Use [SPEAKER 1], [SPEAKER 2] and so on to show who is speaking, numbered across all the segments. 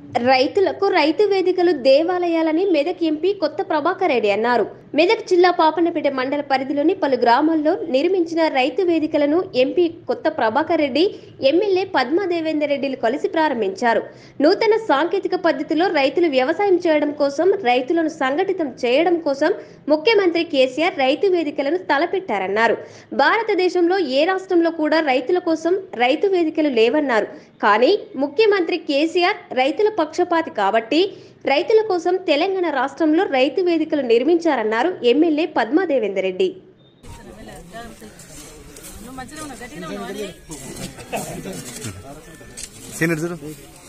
[SPEAKER 1] రైతులకు రైతు వేదికలు దేవాలయాలని మెదక్ ఎంపీ కొత్త ప్రభాకర్ రెడ్డి అన్నారు మెదక్ జిల్లా పాపన్నపేట మండల పరిధిలోని పలు గ్రామాల్లో నిర్మించిన రైతు వేదికలను ఎంపీ కొత్త ప్రభాకర్ రెడ్డి ఎమ్మెల్యే పద్మా దేవేందర్ రెడ్డిలు కలిసి ప్రారంభించారు నూతన సాంకేతిక పద్ధతిలో రైతులు వ్యవసాయం చేయడం కోసం రైతులను సంఘటితం చేయడం కోసం ముఖ్యమంత్రి కేసీఆర్ రైతు వేదికలను తలపెట్టారన్నారు భారతదేశంలో ఏ రాష్ట్రంలో కూడా రైతుల కోసం రైతు వేదికలు లేవన్నారు కానీ ముఖ్యమంత్రి కేసీఆర్ రైతుల పక్షపాతి కాబట్టి రైతుల కోసం తెలంగాణ రాష్ట్రంలో రైతు వేదికలు నిర్మించారన్నారు ఎమ్మెల్యే పద్మా దేవేందర్ రెడ్డి
[SPEAKER 2] నువ్వు మంచిగా ఉన్నావు గట్టిగా ఉన్నావు అది
[SPEAKER 3] సీనియర్ చూడు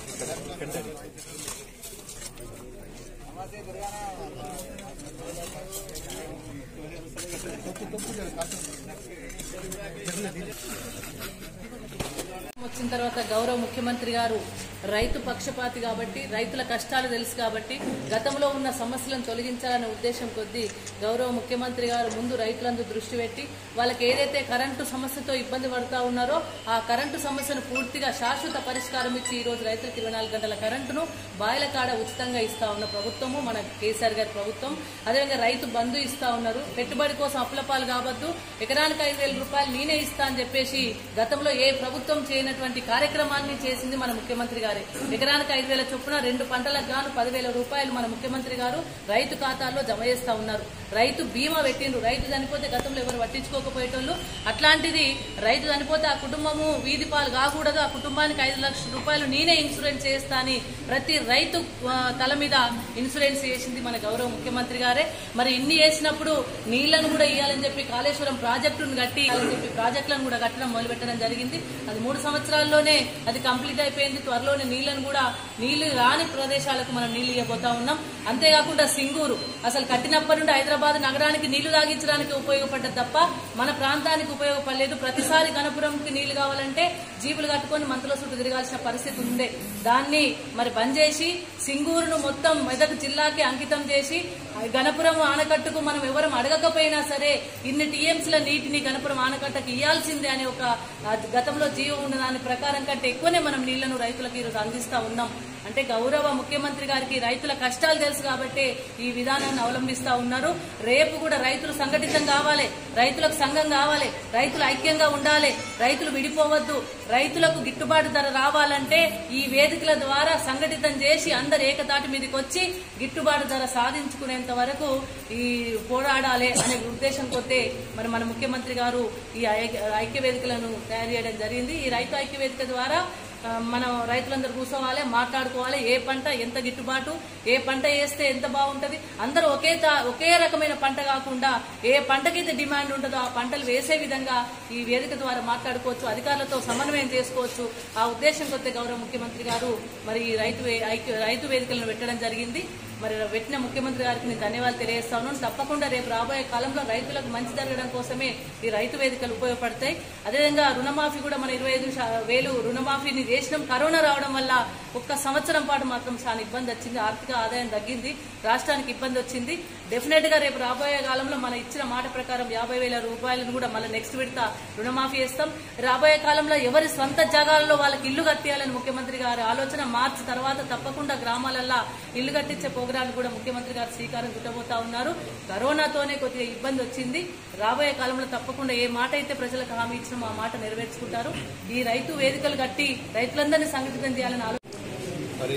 [SPEAKER 2] వచ్చిన తర్వాత గౌరవ ముఖ్యమంత్రి గారు రైతు పక్షపాతి కాబట్టి రైతుల కష్టాలు తెలుసు కాబట్టి గతంలో ఉన్న సమస్యలను తొలగించాలనే ఉద్దేశం కొద్దీ గౌరవ ముఖ్యమంత్రి గారు ముందు రైతులందు దృష్టి పెట్టి వాళ్ళకి ఏదైతే కరెంటు సమస్యతో ఇబ్బంది పడుతూ ఉన్నారో ఆ కరెంటు సమస్యను పూర్తిగా శాశ్వత పరిష్కారం ఇచ్చి ఈ రోజు రైతులకు ఇరవై నాలుగు గంటల కరెంటును బాయిల కాడ ఉచితంగా ఇస్తా ఉన్న ప్రభుత్వము మన కేసీఆర్ గారి ప్రభుత్వం అదేవిధంగా రైతు బంధు ఇస్తా ఉన్నారు పెట్టుబడి కోసం అప్పులపాలు కావద్దు ఎకరానికి ఐదు వేల రూపాయలు నేనే ఇస్తా అని చెప్పేసి గతంలో ఏ ప్రభుత్వం చేయనటువంటి కార్యక్రమాన్ని చేసింది మన ముఖ్యమంత్రి గారే ఎకరానికి ఐదు వేల చొప్పున రెండు పంటలకు గాను పదివేల రూపాయలు మన ముఖ్యమంత్రి గారు రైతు ఖాతాల్లో జమ చేస్తా ఉన్నారు రైతు బీమా పెట్టిండ్రు రైతు చనిపోతే గతంలో ఎవరు పట్టించుకోకపోయేటోళ్ళు అట్లాంటిది రైతు చనిపోతే ఆ కుటుంబము వీధి పాలు కాకూడదు ఆ కుటుంబానికి ఐదు లక్షల రూపాయలు నేనే ఇన్సూరెన్స్ చేస్తా అని ప్రతి రైతు ఆ, తల మీద ఇన్సూరెన్స్ చేసింది మన గౌరవ ముఖ్యమంత్రి గారే మరి ఇన్ని చేసినప్పుడు నీళ్లను కూడా ఇవ్వాలని చెప్పి కాళేశ్వరం ప్రాజెక్టును కట్టి ఇవ్వాలని చెప్పి ప్రాజెక్టులను కూడా కట్టడం మొదలు పెట్టడం జరిగింది అది మూడు సంవత్సరాల్లోనే అది కంప్లీట్ అయిపోయింది త్వరలోనే నీళ్లను కూడా నీళ్లు రాని ప్రదేశాలకు మనం నీళ్లు ఇవ్వబోతా ఉన్నాం అంతేకాకుండా సింగూరు అసలు కట్టినప్పటి నుండి హైదరాబాద్ నగరానికి నీళ్లు తాగించడానికి ఉపయోగపడ్డది తప్ప మన ప్రాంతానికి ఉపయోగపడలేదు ప్రతిసారి గణపురంకి నీళ్లు కావాలంటే జీపులు కట్టుకొని మంతలో చుట్టూ తిరగాల్సిన పరిస్థితి ఉండే దాన్ని మరి బంద్ చేసి సింగూరును మొత్తం మెదక్ జిల్లాకి అంకితం చేసి ఆ గణపురం ఆనకట్టుకు మనం ఎవరం అడగకపోయినా సరే ఇన్ని టీఎంసీల నీటిని గణపురం ఆనకట్టకు ఇవ్వాల్సిందే అనే ఒక ఆ, గతంలో జీవో ఉన్న దాని ప్రకారం కంటే ఎక్కువనే మనం నీళ్లను రైతులకు ఈరోజు అందిస్తా ఉన్నాం అంటే గౌరవ ముఖ్యమంత్రి గారికి రైతుల కష్టాలు తెలుసు కాబట్టి ఈ విధానాన్ని అవలంబిస్తా ఉన్నారు రేపు కూడా రైతులు సంఘటితం కావాలి రైతులకు సంఘం కావాలి రైతులు ఐక్యంగా ఉండాలి రైతులు విడిపోవద్దు రైతులకు గిట్టుబాటు ధర రావాలంటే ఈ వేదికల ద్వారా సంఘటితం చేసి అందరు ఏకతాటి మీదకి వచ్చి గిట్టుబాటు ధర సాధించుకునేంత వరకు ఈ పోరాడాలి అనే ఉద్దేశం కొద్దే మరి మన ముఖ్యమంత్రి గారు ఈ ఐక్య ఐక్య వేదికలను తయారు చేయడం జరిగింది ఈ రైతు ఐక్య వేదిక ద్వారా ఆ, మనం రైతులందరూ కూర్చోవాలి మాట్లాడుకోవాలి ఏ పంట ఎంత గిట్టుబాటు ఏ పంట వేస్తే ఎంత బాగుంటది అందరూ ఒకే తా- ఒకే రకమైన పంట కాకుండా ఏ పంటకైతే డిమాండ్ ఉంటుందో ఆ పంటలు వేసే విధంగా ఈ వేదిక ద్వారా మాట్లాడుకోవచ్చు అధికారులతో సమన్వయం చేసుకోవచ్చు ఆ ఉద్దేశం కొద్ది గౌరవ ముఖ్యమంత్రి గారు మరి ఈ రైతు వే- ఐక్య రైతు వేదికలను పెట్టడం జరిగింది మరి పెట్టిన ముఖ్యమంత్రి గారికి నేను ధన్యవాదాలు తెలియజేస్తా ఉన్నాను తప్పకుండా రేపు రాబోయే కాలంలో రైతులకు మంచి జరగడం కోసమే ఈ రైతు వేదికలు ఉపయోగపడతాయి అదేవిధంగా రుణమాఫీ కూడా మన ఇరవై ఐదు శా- వేలు రుణమాఫీని చేసినాం కరోనా రావడం వల్ల ఒక్క సంవత్సరం పాటు మాత్రం చాలా ఇబ్బంది వచ్చింది ఆర్థిక ఆదాయం తగ్గింది రాష్ట్రానికి ఇబ్బంది వచ్చింది డెఫినెట్ గా రేపు రాబోయే కాలంలో మన ఇచ్చిన మాట ప్రకారం యాభై వేల రూపాయలను కూడా మళ్ళీ నెక్స్ట్ విడత రుణమాఫీ చేస్తాం రాబోయే కాలంలో ఎవరి స్వంత జాగాల్లో వాళ్ళకి ఇల్లు కట్టేయాలని ముఖ్యమంత్రి గారి ఆలోచన మార్చి తర్వాత తప్పకుండా గ్రామాలల్లో ఇల్లు కట్టించే ప్రోగ్రాం కూడా ముఖ్యమంత్రి గారు శ్రీకారం చుట్టబోతా ఉన్నారు కరోనాతోనే కొద్దిగా ఇబ్బంది వచ్చింది రాబోయే కాలంలో తప్పకుండా ఏ మాట అయితే ప్రజలకు హామీ ఇచ్చినామో ఆ మాట నెరవేర్చుకుంటారు ఈ రైతు వేదికలు కట్టి రైతులందరినీ సంఘటితం చేయాలని ఆలోచన
[SPEAKER 4] మరి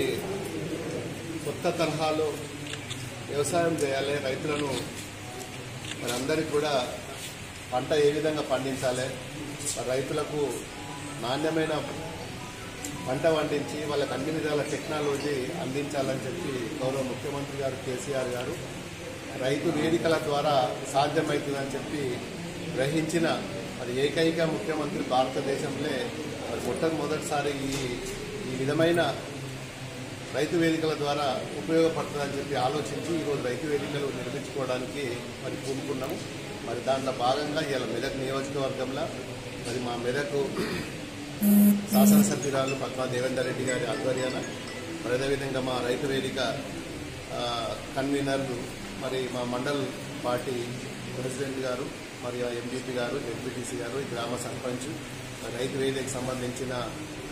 [SPEAKER 4] కొత్త తరహాలో వ్యవసాయం చేయాలి రైతులను మరి అందరికి కూడా పంట ఏ విధంగా పండించాలి మరి రైతులకు నాణ్యమైన పంట పండించి వాళ్ళకి అన్ని విధాల టెక్నాలజీ అందించాలని చెప్పి గౌరవ ముఖ్యమంత్రి గారు కేసీఆర్ గారు రైతు వేదికల ద్వారా సాధ్యమవుతుందని చెప్పి గ్రహించిన మరి ఏకైక ముఖ్యమంత్రి భారతదేశంలో మరి మొట్టమొదటిసారి ఈ ఈ విధమైన రైతు వేదికల ద్వారా ఉపయోగపడుతుందని చెప్పి ఆలోచించి ఈరోజు రైతు వేదికలు నిర్మించుకోవడానికి మరి పూనుకున్నాము మరి దాంట్లో భాగంగా ఇవాళ మెదక్ నియోజకవర్గంలో మరి మా మెదక్ శాసనసభ్యురాలు పద్మా దేవేందర్ రెడ్డి గారి ఆధ్వర్యాన మరి అదేవిధంగా మా రైతు వేదిక ఆ, కన్వీనర్లు మరి మా మండల్ పార్టీ ప్రెసిడెంట్ గారు మరియు ఎంపీపీ గారు ఎంపీటీసీ గారు ఈ గ్రామ సర్పంచ్ రైతు వేదికకు సంబంధించిన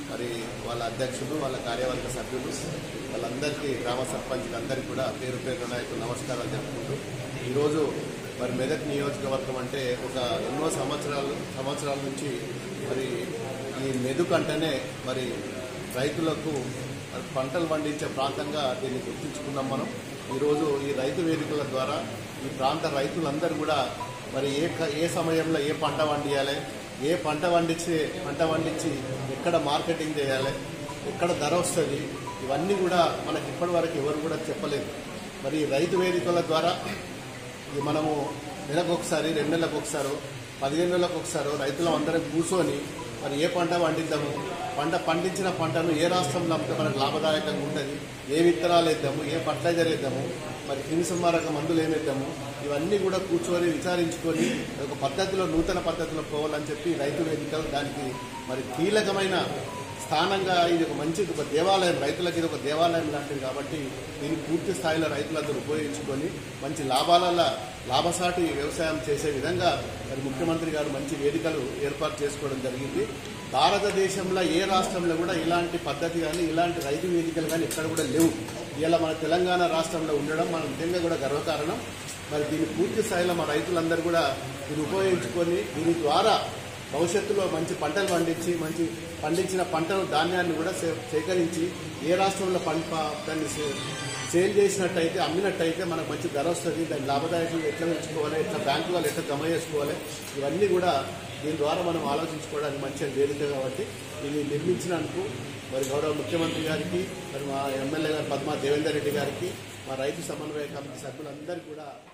[SPEAKER 4] మరి వాళ్ళ అధ్యక్షులు వాళ్ళ కార్యవర్గ సభ్యులు వాళ్ళందరికీ గ్రామ సర్పంచ్కి అందరికీ కూడా పేరు పేరు నాయకులు నమస్కారాలు చెప్పుకుంటూ ఈరోజు మరి మెదక్ నియోజకవర్గం అంటే ఒక ఎన్నో సంవత్సరాలు సంవత్సరాల నుంచి మరి ఈ మెదక్ అంటేనే మరి రైతులకు మరి పంటలు పండించే ప్రాంతంగా దీన్ని గుర్తించుకున్నాం మనం ఈరోజు ఈ రైతు వేదికల ద్వారా ఈ ప్రాంత రైతులందరూ కూడా మరి ఏ క- ఏ సమయంలో ఏ పంట పండియాలి ఏ పంట పండించి పంట పండించి ఎక్కడ మార్కెటింగ్ చేయాలి ఎక్కడ ధర వస్తుంది ఇవన్నీ కూడా మనకి ఇప్పటి వరకు ఎవరు కూడా చెప్పలేదు మరి ఈ రైతు వేదికల ద్వారా ఇది మనము నెలకు ఒకసారి రెండు నెలలకు ఒకసారి పదిహేను నెలలకు ఒకసారి రైతులం అందరం కూర్చొని మరి ఏ పంట పండిద్దాము పంట పండించిన పంటను ఏ రాష్ట్రంలో అమ్మితే మనకు లాభదాయకంగా ఉంటుంది ఏ విత్తనాలు వేద్దాము ఏ ఫర్టిలైజర్ వేద్దాము మరి క్రిమి సంహారక మందులు ఏమేద్దాము ఇవన్నీ కూడా కూర్చొని విచారించుకొని ఒక పద్ధతిలో నూతన పద్ధతిలో పోవాలని చెప్పి రైతు వేదికలు దానికి మరి కీలకమైన స్థానంగా ఇది ఒక మంచి ఒక దేవాలయం రైతులకి ఇది ఒక దేవాలయం లాంటిది కాబట్టి దీన్ని పూర్తి స్థాయిలో రైతులందరూ ఉపయోగించుకొని మంచి లాభాల లాభసాటి వ్యవసాయం చేసే విధంగా మరి ముఖ్యమంత్రి గారు మంచి వేదికలు ఏర్పాటు చేసుకోవడం జరిగింది భారతదేశంలో ఏ రాష్ట్రంలో కూడా ఇలాంటి పద్ధతి కానీ ఇలాంటి రైతు వేదికలు కానీ ఎక్కడ కూడా లేవు ఇలా మన తెలంగాణ రాష్ట్రంలో ఉండడం మన నిజంగా కూడా గర్వకారణం మరి దీన్ని పూర్తి స్థాయిలో మా రైతులందరూ కూడా దీన్ని ఉపయోగించుకొని దీని ద్వారా భవిష్యత్తులో మంచి పంటలు పండించి మంచి పండించిన పంటలు ధాన్యాన్ని కూడా సే- సేకరించి ఏ రాష్ట్రంలో పంట దాన్ని సే- సేల్ చేసినట్టయితే అమ్మినట్టయితే మనకు మంచి ధర వస్తుంది దాని లాభదాయకంగా ఎట్లా పెంచుకోవాలి ఎట్లా బ్యాంకు వాళ్ళు ఎట్లా జమ చేసుకోవాలి ఇవన్నీ కూడా దీని ద్వారా మనం ఆలోచించుకోవడానికి మంచి వేదిక కాబట్టి ఇది నిర్మించినందుకు మరి గౌరవ ముఖ్యమంత్రి గారికి మరి మా ఎమ్మెల్యే గారు పద్మా దేవేందర్ రెడ్డి గారికి మా రైతు సమన్వయ కమిటీ సభ్యులందరికీ కూడా